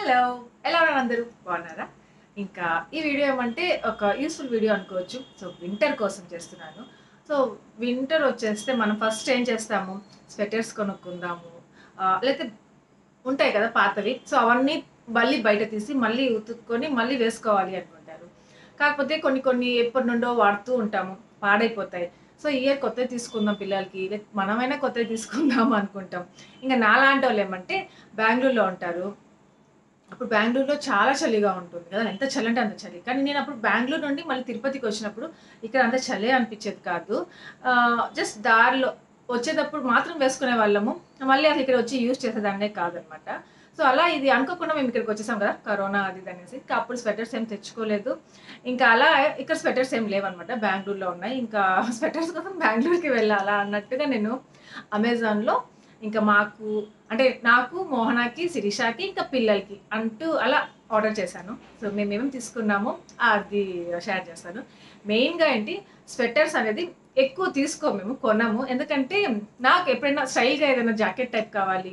Hello ఎలా ఉన్నారు అందరూ బాగున్నారా ఇంకా ఈ వీడియో ఏమంటే ఒక యూస్ఫుల్ వీడియో అనుకోవచ్చు సో వింటర్ కోసం చేస్తున్నాను సో వింటర్ వచ్చేస్తే మనం ఫస్ట్ ఏం చేస్తాము స్వెటర్స్ కొనుక్కుందాము ఆ, లేకపోతే ఉంటాయి కదా పాతవి సో అవన్నీ మళ్ళీ బయట తీసి మళ్ళీ ఉతుక్కొని మళ్ళీ వేసుకోవాలి అనుకుంటారు కాకపోతే కొన్ని కొన్ని ఎప్పటి నుండో వాడుతూ ఉంటాము పాడైపోతాయి సో ఇయర్ కొత్తవి తీసుకుందాం పిల్లలకి లేక మనమైనా కొత్తవి తీసుకుందాం అనుకుంటాం ఇంకా నాలాంటి వాళ్ళు ఏమంటే బెంగళూరులో ఉంటారు అప్పుడు బెంగళూరులో చాలా చలిగా ఉంటుంది కదా ఎంత చలి అంటే అంత చలి కానీ నేను అప్పుడు బెంగళూరు నుండి మళ్ళీ తిరుపతికి వచ్చినప్పుడు ఇక్కడ అంత చలి అనిపించేది కాదు జస్ట్ దారిలో వచ్చేటప్పుడు మాత్రం వేసుకునే వాళ్ళము మళ్ళీ అసలు ఇక్కడ వచ్చి యూజ్ చేసేదాన్నే కాదనమాట సో అలా ఇది అనుకోకుండా మేము ఇక్కడికి వచ్చేసాం కదా కరోనా అది ఇది అనేసి ఇంకా అప్పుడు స్వెటర్స్ ఏం తెచ్చుకోలేదు ఇంకా అలా ఇక్కడ స్వెటర్స్ ఏం లేవన్నమాట బెంగళూరులో ఉన్నాయి ఇంకా స్వెటర్స్ కోసం బెంగళూరుకి వెళ్ళాలా అన్నట్టుగా నేను అమెజాన్లో ఇంకా మాకు అంటే నాకు మోహనాకి శిరీషాకి ఇంకా పిల్లలకి అంటూ అలా ఆర్డర్ చేశాను సో మేము ఏమేమి తీసుకున్నామో అది షేర్ చేస్తాను మెయిన్గా ఏంటి స్వెటర్స్ అనేది ఎక్కువ తీసుకో మేము కొనము ఎందుకంటే నాకు ఎప్పుడైనా స్టైల్గా ఏదైనా జాకెట్ టైప్ కావాలి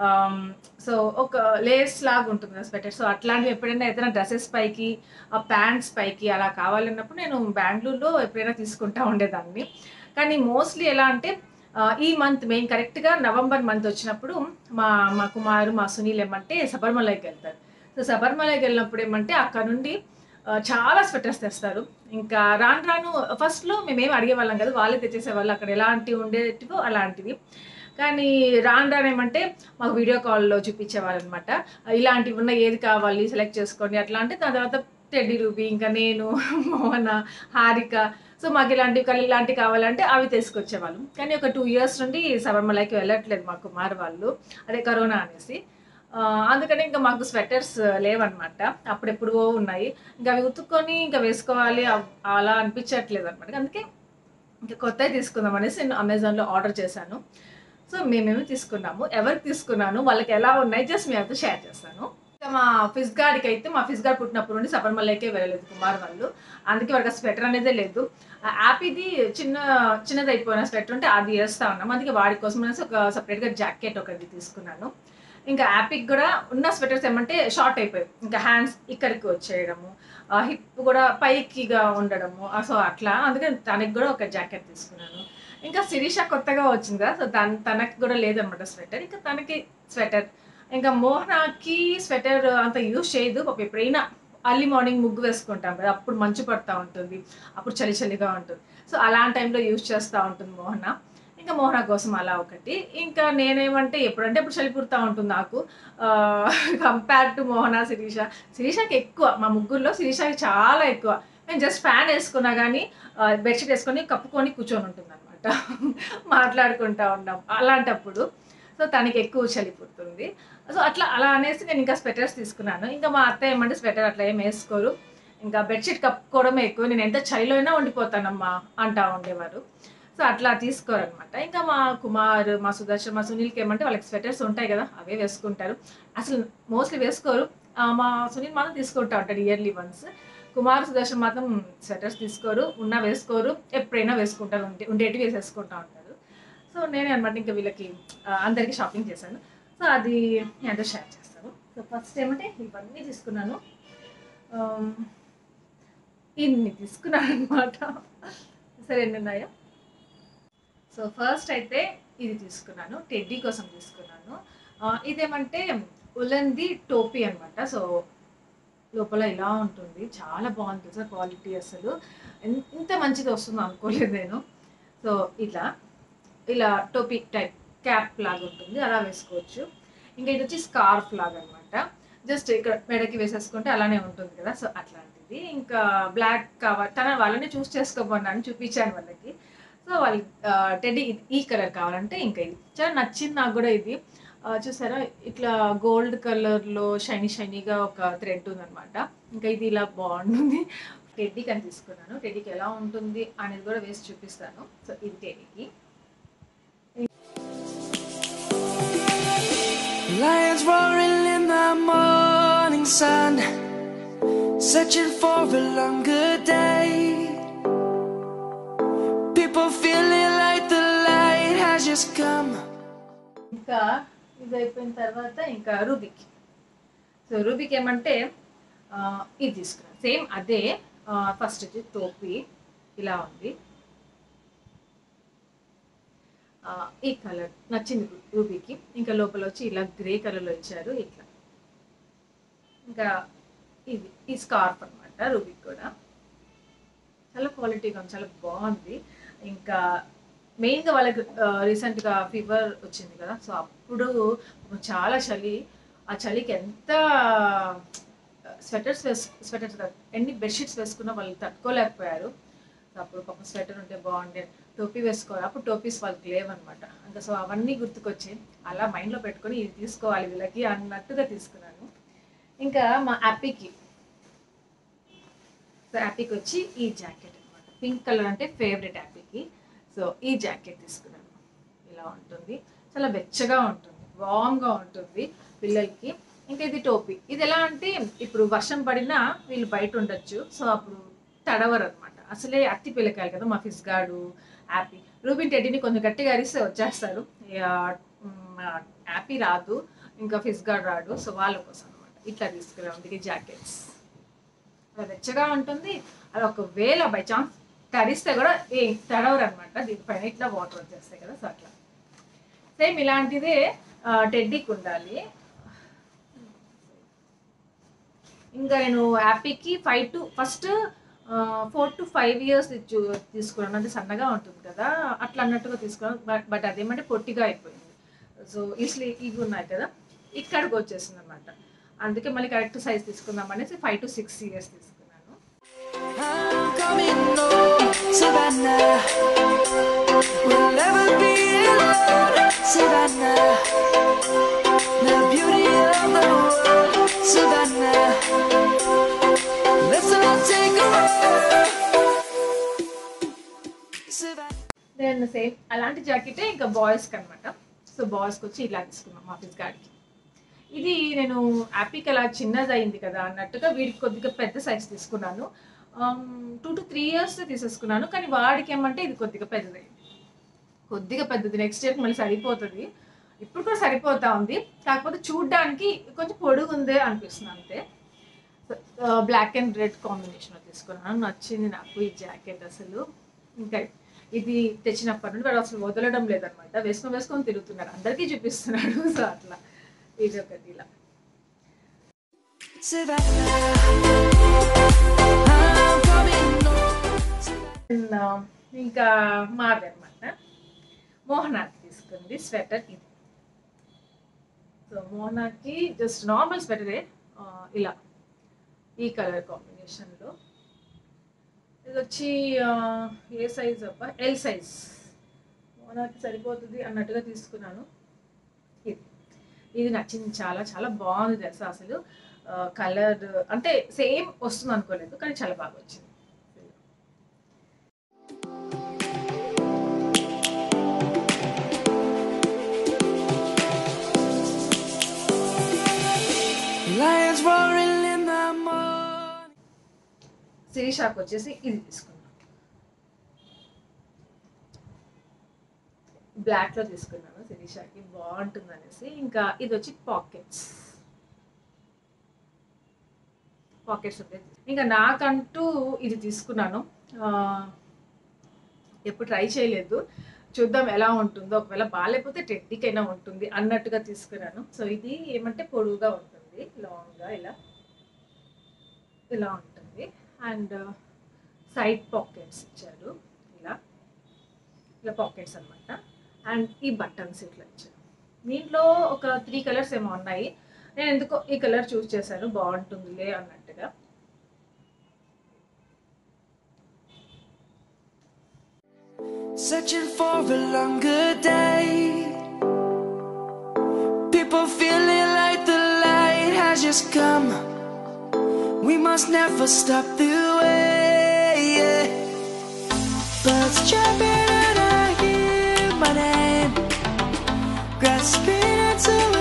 సో ఒక లేస్ లాగా ఉంటుంది కదా స్వెటర్ సో అట్లాంటివి ఎప్పుడైనా ఏదైనా డ్రెస్సెస్ పైకి ప్యాంట్స్ పైకి అలా కావాలన్నప్పుడు నేను బెంగళూరులో ఎప్పుడైనా తీసుకుంటా ఉండేదాన్ని కానీ మోస్ట్లీ ఎలా అంటే ఆ, ఈ మంత్ మెయిన్ కరెక్ట్గా నవంబర్ మంత్ వచ్చినప్పుడు మా మా కుమారు మా సునీల్ ఏమంటే శబరిమలైకి వెళ్తారు సో శబరిమలైకి వెళ్ళినప్పుడు ఏమంటే అక్కడ నుండి ఆ, చాలా స్వెటర్స్ తెస్తారు ఇంకా రాను రాను ఫస్ట్లో మేమేం అడిగేవాళ్ళం కదా వాళ్ళే తెచ్చేసేవాళ్ళు అక్కడ ఎలాంటివి ఉండేటివో అలాంటివి కానీ రాను రాను ఏమంటే మాకు వీడియో కాల్లో చూపించేవాళ్ళు అనమాట ఇలాంటివి ఉన్న ఏది కావాలి సెలెక్ట్ చేసుకోండి అట్లా అంటే దాని తర్వాత టెడ్డీ రూబీ ఇంకా నేను మోహన హారిక సో మాకు ఇలాంటివి కలి ఇలాంటివి కావాలంటే అవి తీసుకొచ్చేవాళ్ళం కానీ ఒక టూ ఇయర్స్ నుండి శబరిమలైకి వెళ్ళట్లేదు మా కుమార్ వాళ్ళు అదే కరోనా అనేసి ఆ, అందుకని ఇంకా మాకు స్వెటర్స్ లేవన్నమాట అప్పుడెప్పుడో ఉన్నాయి ఇంకా అవి ఉతుక్కొని ఇంకా వేసుకోవాలి అవ్- అలా అనిపించట్లేదు అనమాట అందుకే ఇంకా కొత్తవి తీసుకుందాం అనేసి నేను అమెజాన్లో ఆర్డర్ చేశాను సో మేమేమి తీసుకున్నాము ఎవరికి తీసుకున్నాను వాళ్ళకి ఎలా ఉన్నాయి జస్ట్ మీ అంతా షేర్ చేస్తాను ఇంకా మా ఫిజ్ గార్డ్కి అయితే మా ఫిజ్ గార్డ్ పుట్టినప్పటి నుండి శబరిమలైకే వెళ్ళలేదు కుమార్ వాళ్ళు అందుకే వాళ్ళకి స్వెటర్ అనేదే లేదు ఆ యాప్ ఇది చిన్న చిన్నది అయిపోయిన స్వెటర్ ఉంటే అది వేస్తా ఉన్నాం అందుకే వాడి కోసం అనేసి ఒక సపరేట్గా జాకెట్ ఒకటి తీసుకున్నాను ఇంకా యాపిక్ కూడా ఉన్న స్వెటర్స్ ఏమంటే షార్ట్ అయిపోయాయి ఇంకా హ్యాండ్స్ ఇక్కడికి వచ్చేయడము హిప్ కూడా పైకిగా ఉండడము సో అట్లా అందుకని తనకి కూడా ఒక జాకెట్ తీసుకున్నాను ఇంకా శిరీష కొత్తగా వచ్చింది కదా సో తన తనకి కూడా లేదనమాట స్వెటర్ ఇంకా తనకి స్వెటర్ ఇంకా మోహనాకి స్వెటర్ అంత యూజ్ చేయదు పాపం ఎప్పుడైనా అర్లీ మార్నింగ్ ముగ్గు వేసుకుంటాం కదా అప్పుడు మంచు పడుతూ ఉంటుంది అప్పుడు చలి చలిగా ఉంటుంది సో అలాంటి టైంలో యూజ్ చేస్తూ ఉంటుంది మోహన ఇంకా మోహన కోసం అలా ఒకటి ఇంకా నేనేమంటే ఎప్పుడంటే ఇప్పుడు చలి పుడతా ఉంటుంది నాకు కంపేర్ టు మోహన శిరీష శిరీషకి ఎక్కువ మా ముగ్గురులో శిరీషకి చాలా ఎక్కువ నేను జస్ట్ ఫ్యాన్ వేసుకున్నా కానీ బెడ్షీట్ వేసుకొని కప్పుకొని కూర్చొని ఉంటుంది అనమాట మాట్లాడుకుంటా ఉన్నాం అలాంటప్పుడు సో తనకి ఎక్కువ చలి పుడుతుంది సో అట్లా అలా అనేసి నేను ఇంకా స్వెటర్స్ తీసుకున్నాను ఇంకా మా అత్త ఏమంటే స్వెటర్ అట్లా ఏం వేసుకోరు ఇంకా బెడ్షీట్ కప్పుకోవడమే ఎక్కువ నేను ఎంత చలిలో అయినా ఉండిపోతానమ్మా అంటా ఉండేవారు సో అట్లా తీసుకోరనమాట ఇంకా మా కుమార్ మా సుదర్శన్ మా సునీల్కి ఏమంటే వాళ్ళకి స్వెటర్స్ ఉంటాయి కదా అవే వేసుకుంటారు అసలు మోస్ట్లీ వేసుకోరు ఆ, మా సునీల్ మాత్రం తీసుకుంటా ఉంటాడు ఇయర్లీ వన్స్ కుమార్ సుదర్శన్ మాత్రం స్వెటర్స్ తీసుకోరు ఉన్నా వేసుకోరు ఎప్పుడైనా వేసుకుంటారు ఉండే ఉండేటివి వేసేసుకుంటా ఉంటారు సో నేనే అనమాట ఇంకా వీళ్ళకి ఆ, అందరికీ షాపింగ్ చేశాను సో అది నేను షేర్ చేస్తాను సో ఫస్ట్ ఏమంటే ఇవన్నీ తీసుకున్నాను ఆమ్, ఇన్ని తీసుకున్నాను అనమాట సరే ఎన్ని ఉన్నాయో సో ఫస్ట్ అయితే ఇది తీసుకున్నాను టెడ్డీ కోసం తీసుకున్నాను ఆ, ఇదేమంటే ఉలన్ది టోపీ అనమాట సో లోపల ఇలా ఉంటుంది చాలా బాగుంది సార్ క్వాలిటీ అసలు ఎన్- ఇంత మంచిది వస్తుంది అనుకోలేదు నేను సో ఇట్లా ఇలా టోపీ టైప్ క్యాప్ లాగా ఉంటుంది అలా వేసుకోవచ్చు ఇంకా ఇది వచ్చి స్కార్ఫ్ లాగా అనమాట జస్ట్ ఇక్కడ మెడకి వేసేసుకుంటే అలానే ఉంటుంది కదా సో అట్లాంటిది ఇంకా బ్లాక్ కావాలి తన వాళ్ళని చూస్ చేసుకోమన్నాను చూపించాను వాళ్ళకి సో వాళ్ళు టెడ్డీ ఈ కలర్ కావాలంటే ఇంకా ఇది చాలా నచ్చింది నాకు కూడా ఇది ఆ, చూసారా ఇట్లా గోల్డ్ కలర్లో షైనీ షైనీగా ఒక థ్రెడ్ ఉందన్నమాట ఇంకా ఇది ఇలా బాగుంటుంది టెడ్డీకి అని తీసుకున్నాను టెడ్డీకి ఎలా ఉంటుంది అనేది కూడా వేసి చూపిస్తాను సో ఇది టెడ్డీకి Lions roaring in the morning sun, searching for a longer day. People feeling like the light has just come. ఇంకా ఇది అయిపోయిన తర్వాత ఇంకా రూబిక్ సో రూబీకి ఏమంటే ఆ, ఇది తీసుకున్నాను సేమ్ అదే ఫస్ట్ వచ్చి టోపీ ఇలా ఉంది ఆ, ఈ కలర్ నచ్చింది రూబీకి ఇంకా లోపల వచ్చి ఇలా గ్రే కలర్లో ఇచ్చారు ఇట్లా ఇంకా ఇది ఈ స్కార్ఫ్ అనమాట రూబీకి కూడా చాలా క్వాలిటీగా ఉంది చాలా బాగుంది ఇంకా మెయిన్గా వాళ్ళకి రీసెంట్గా ఫీవర్ వచ్చింది కదా సో అప్పుడు చాలా చలి ఆ చలికి ఎంత స్వెటర్స్ వేసు స్వెటర్స్ కాదు ఎన్ని బెడ్షీట్స్ వేసుకున్నా వాళ్ళు తట్టుకోలేకపోయారు సో అప్పుడు పాపం స్వెటర్ ఉంటే బాగుండే టోపీ వేసుకోవాలి అప్పుడు టోపీస్ వాళ్ళకి లేవన్నమాట ఇంకా సో అవన్నీ గుర్తుకొచ్చాయి అలా మైండ్లో పెట్టుకొని ఇది తీసుకోవాలి వీళ్ళకి అన్నట్టుగా తీసుకున్నాను ఇంకా మా యాపీకి సో యాపీకి వచ్చి ఈ జాకెట్ అనమాట పింక్ కలర్ అంటే ఫేవరెట్ యాపీకి సో ఈ జాకెట్ తీసుకున్నాను ఇలా ఉంటుంది చాలా వెచ్చగా ఉంటుంది వామ్గా ఉంటుంది పిల్లలకి ఇంకా ఇది టోపీ ఇది ఎలా అంటే ఇప్పుడు వర్షం పడినా వీళ్ళు బయట ఉండొచ్చు సో అప్పుడు తడవరు అనమాట అసలే అత్తి పిల్లకాయలు కదా మా ఫిస్ గాడు యాపీ రూబిన్ టెడ్డీని కొంచెం గట్టిగా అరిస్తే వచ్చేస్తారు ఇక, మ్, యాపీ రాదు ఇంకా ఫిస్ గార్డ్ రాడు సో వాళ్ళ కోసం అనమాట ఇట్లా తీసుకురాం ఇది జాకెట్స్ అలా వెచ్చగా ఉంటుంది అది ఒకవేళ బై ఛాన్స్ తడిస్తే కూడా ఏం తడవరు అనమాట దీనిపైన ఇట్లా వాటర్ వచ్చేస్తాయి కదా సో అట్లా సేమ్ ఇలాంటిదే ఆ, టెడ్డీకి ఉండాలి ఇంకా నేను యాపీకి five to first four to five years తీసుకున్నాను అంటే సన్నగా ఉంటుంది కదా అట్లా అన్నట్టుగా తీసుకున్నాను బట్ బట్ అదేమంటే పొట్టిగా అయిపోయింది సో ఇస్లీ ఇవి ఉన్నాయి కదా ఇక్కడికి వచ్చేసింది అనమాట అందుకే మళ్ళీ కరెక్ట్ సైజ్ తీసుకుందాం అనేసి ఫైవ్ టు సిక్స్ ఇయర్స్ తీసుకున్నాను I'm coming home, Savannah. We'll never be alone, Savannah. The beauty of the world, Savannah. Let's all take a ride. Savannah. Then same అలాంటి జాకెటే ఇంకా బాయ్స్కి అనమాట సో బాయ్స్కి వచ్చి ఇలా తీసుకున్నాం ఆఫీస్ గాడికి ఇది నేను యాపీకి అలా చిన్నది అయింది కదా అన్నట్టుగా వీడికి కొద్దిగా పెద్ద సైజ్ తీసుకున్నాను టూ టు త్రీ ఇయర్స్ తీసేసుకున్నాను కానీ వాడికి ఏమంటే ఇది కొద్దిగా పెద్దది కొద్దిగా పెద్దది నెక్స్ట్ ఇయర్కి మళ్ళీ సరిపోతుంది ఇప్పుడు కూడా సరిపోతా ఉంది కాకపోతే చూడ్డానికి కొంచెం పొడుగు ఉంది అనిపిస్తుంది అంతే బ్లాక్ అండ్ రెడ్ కాంబినేషన్లో తీసుకున్నాను నచ్చింది నాకు ఈ జాకెట్ అసలు ఇంకా ఇది తెచ్చినప్పటి నుండి వాడు అసలు వదలడం లేదనమాట వేసుకొని వేసుకొని తిరుగుతున్నాడు అందరికీ చూపిస్తున్నాడు సో అట్లా ఇది ఒకటి ఇలా Savannah. I'm coming home. And, uh, ఇంకా మాది అనమాట మోహనాకి తీసుకుంది స్వెటర్ ఇది సో మోహనాకి జస్ట్ నార్మల్ స్వెటరే ఇలా ఈ కలర్ కాంబినేషన్లో ఇది వచ్చి ఆ, ఏ సైజ్ అబ్బా ఎల్ సైజ్ మోహనాకి సరిపోతుంది అన్నట్టుగా తీసుకున్నాను ఇది ఇది నచ్చింది చాలా చాలా బాగుంది డ్రెస్ అసలు కలర్ అంటే సేమ్ వస్తుంది అనుకోలేదు కానీ చాలా బాగా వచ్చింది Lions roaring in the morning. శిరీషాకు వచ్చేసి ఇది తీసుకున్నాం బ్లాక్ లో తీసుకున్నాను శిరీషాకి బాగుంటుంది అనేసి ఇంకా ఇది వచ్చి పాకెట్స్ పాకెట్స్ ఉంటాయి ఇంకా నాకంటూ ఇది తీసుకున్నాను ఆ, ఎప్పుడు ట్రై చేయలేదు చూద్దాం ఎలా ఉంటుందో ఒకవేళ బాగాలేకపోతే టెడ్డీకైనా ఉంటుంది అన్నట్టుగా తీసుకున్నాను సో ఇది ఏమంటే పొడువుగా ఉంటుంది లాంగ్గా ఇలా ఇలా ఉంటుంది అండ్ సైడ్ పాకెట్స్ ఇచ్చారు ఇలా ఇలా పాకెట్స్ అన్నమాట అండ్ ఈ బటన్స్ ఇట్లా ఇచ్చారు దీంట్లో ఒక త్రీ కలర్స్ ఏమో ఉన్నాయి నేను ఎందుకో ఈ కలర్ చూస్ చేశాను బాగుంటుందిలే అన్నట్టుగా Searching for a longer day. People feeling like the light has just come. We must never stop the way. Yeah. Birds chirping and I hear my name. Grasping into a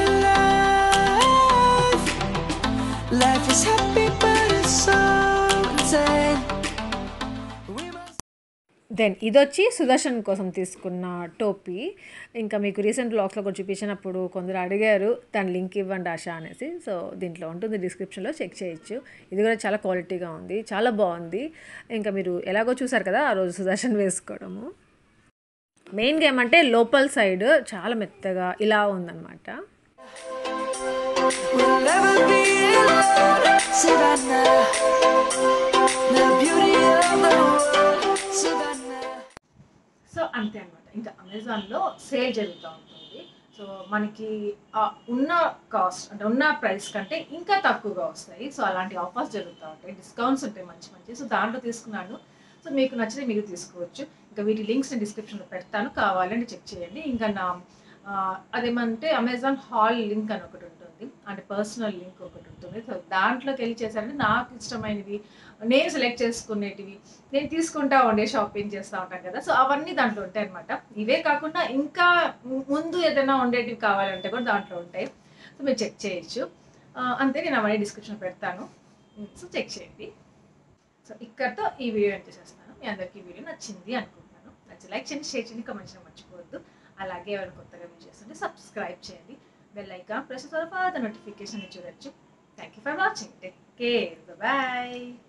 life. Life is happy, but it's so insane. We must. Then ఇది వచ్చి సుదర్శన్ కోసం తీసుకున్న టోపీ ఇంకా మీకు recent బ్లాగ్స్లో కూడా చూపించినప్పుడు కొందరు అడిగారు దాని లింక్ ఇవ్వండి ఆశ అనేసి సో దీంట్లో ఉంటుంది డిస్క్రిప్షన్లో చెక్ చేయొచ్చు ఇది కూడా చాలా క్వాలిటీగా ఉంది చాలా బాగుంది ఇంకా మీరు ఎలాగో చూసారు కదా ఆ రోజు సుదర్శన్ వేసుకోవడము మెయిన్గా ఏమంటే లోపల సైడ్ చాలా మెత్తగా ఇలా ఉందన్నమాట We'll never be alone. Savannah, the beauty of the world. Savannah. So అంతే అనమాట ఇంకా అమెజాన్లో సేల్ జరుగుతూ ఉంటుంది సో మనకి ఆ ఉన్న కాస్ట్ అంటే ఉన్న ప్రైస్ కంటే ఇంకా తక్కువగా వస్తాయి సో అలాంటి ఆఫర్స్ జరుగుతూ ఉంటాయి డిస్కౌంట్స్ ఉంటాయి మంచి మంచి సో దాంట్లో తీసుకున్నాను సో మీకు నచ్చితే మీరు తీసుకోవచ్చు ఇంకా వీటి లింక్స్ నేను డిస్క్రిప్షన్లో పెడతాను కావాలంటే చెక్ చేయండి ఇంకా నా ఆ, అదేమంటే అమెజాన్ హాల్ లింక్ అని ఒకటి ఉంటుంది అంటే పర్సనల్ లింక్ ఒకటి ఉంటుంది సో దాంట్లోకి వెళ్ళి చేశారంటే నాకు ఇష్టమైనవి నేను సెలెక్ట్ చేసుకునేటివి నేను తీసుకుంటా ఉండే షాపింగ్ చేస్తూ ఉంటాను కదా సో అవన్నీ దాంట్లో ఉంటాయి అనమాట ఇవే కాకుండా ఇంకా ము- ముందు ఏదైనా ఉండేటివి కావాలంటే కూడా దాంట్లో ఉంటాయి సో మీరు చెక్ చేయొచ్చు ఆ, అంతే నేను అవన్నీ డిస్క్రిప్షన్ పెడతాను సో చెక్ చేయండి సో ఇక్కడతో ఈ వీడియో ఎండ్ చేసేస్తున్నాను మీ అందరికీ ఈ వీడియో నచ్చింది అనుకుంటున్నాను నచ్చి లైక్ చేయండి షేర్ చేయండి కమెంట్ చేయడం మర్చిపోవద్దు అలాగే ఎవరైనా కొత్తగా వీడియో చేస్తుంటే సబ్స్క్రైబ్ చేయండి బెల్ ఐకాన్ ప్రెస్ తర్వాత నోటిఫికేషన్ చూడొచ్చు thank you for watching take care bye